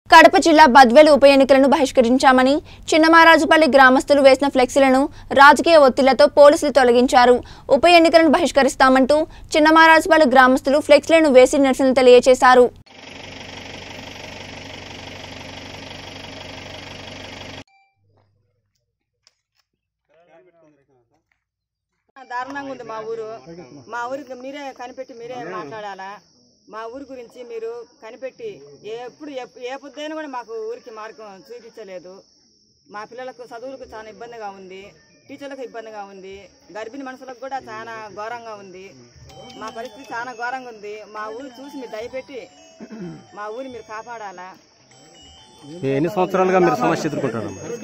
కడప జిల్లా బద్వేలు ఉప ఎన్నికలను బహిష్కరించామని చిన్నమారాజుపల్లి గ్రామస్తులు వేసిన ఫ్లెక్సీలను రాజకీయ ఒత్తిళ్లతో పోలీసులు తొలగించారు ఉప ఎన్నికలను బహిష్కరిస్తామంటూ చిన్నమారాజుపల్లి గ్రామస్తులు ఫ్లెక్సీలను వేసి నిరసన తెలియజేశారు దారుణంగా ఉంది మా ఊరు మా ఊరికి మీరే కనిపెట్టి మీరే మాట్లాడాలా మా ఊరి గురించి మీరు కనిపెట్టి ఏ ఎప్పుడు ఎప్- ఏ పొద్దుైనా కూడా మాకు ఊరికి మార్గం చూపించలేదు మా పిల్లలకు చదువులకు చాలా ఇబ్బందిగా ఉంది టీచర్లకు ఇబ్బందిగా ఉంది గర్భిణీ మనుషులకు కూడా చాలా ఘోరంగా ఉంది మా పరిస్థితి చాలా ఘోరంగా ఉంది మా ఊరు చూసి మీరు దయపెట్టి మా ఊరి మీరు కాపాడాలా ఎన్ని సంవత్సరాలుగా మీరు సమస్య ఎదుర్కొంటారు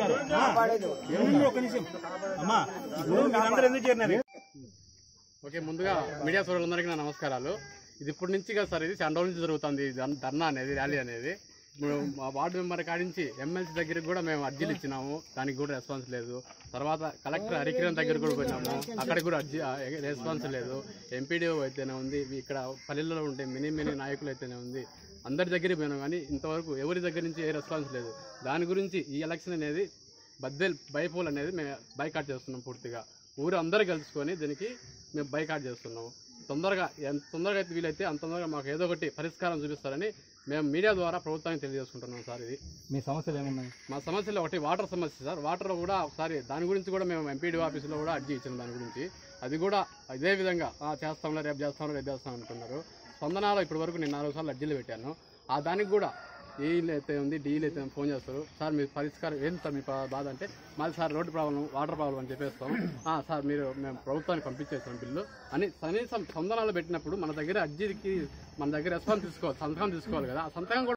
ఓకే ముందుగా మీడియా సోదరులందరికీ నా నమస్కారాలు ఇది ఇప్పటి నుంచి కదా సార్ ఇది చండోల నుంచి జరుగుతుంది ఇది ధర్న- ధర్నా అనేది ర్యాలీ అనేది ఇప్పుడు మా వార్డు మెంబర్ కాడి నుంచి ఎమ్మెల్సీ దగ్గరికి కూడా మేము అర్జీలు ఇచ్చినాము దానికి కూడా రెస్పాన్స్ లేదు తర్వాత కలెక్టర్ హరికిరణ్ దగ్గర కూడా పోయినాము అక్కడికి కూడా అర్జీ ఆ, రెస్పాన్స్ లేదు ఎంపీడీఓ అయితేనే ఉంది ఇక్కడ పల్లెల్లో ఉండే మినీ మినీ నాయకులు అయితేనే ఉంది అందరి దగ్గరికి పోయినాం కానీ ఇంతవరకు ఎవరి దగ్గర నుంచి ఏ రెస్పాన్స్ లేదు దాని గురించి ఈ ఎలక్షన్ అనేది బద్దెల్ బైపోల్ అనేది మేము బైకాట్ చేస్తున్నాం పూర్తిగా ఊరు అందరూ కలుసుకొని దీనికి మేము బైకాట్ చేస్తున్నాము తొందరగా ఎంత తొందరగా అయితే వీలైతే అంత తొందరగా మాకు ఏదో ఒకటి పరిష్కారం చూపిస్తారని మేము మీడియా ద్వారా ప్రభుత్వానికి తెలియజేసుకుంటున్నాం సార్ ఇది మీ సమస్యలు ఏమున్నాయి మా సమస్యలో ఒకటి వాటర్ సమస్య సార్ వాటర్ కూడా ఒకసారి దాని గురించి కూడా మేము ఎంపీడీ ఆఫీసులో కూడా అర్జీ ఇచ్చాం దాని గురించి అది కూడా ఇదే విధంగా "ఆ, చేస్తాంలే రేపు చేస్తాం రేపు చేస్తాం అనుకున్నారు స్పందనలో ఇప్పటి వరకు నేను నాలుగు సార్లు అర్జీలు పెట్టాను ఆ దానికి కూడా ఏఈలు అయితే ఉంది డీలు అయితే ఉంది, ఫోన్ చేస్తారు సార్ మీ పరిష్కారం ఏంటి సార్ మీ ప- బాధ అంటే మాది sir road problem water problem అని చెప్పేస్తాం "ఆ, సార్ మీరు మేము ప్రభుత్వానికి పంపించేస్తాం బిల్లు అని కనీసం స్పందనలో పెట్టినప్పుడు మన దగ్గర అర్జీకి మన దగ్గర రెస్పాన్స్ తీసుకోవాలి సంతకం తీసుకోవాలి కదా ఆ సంతకం కూడా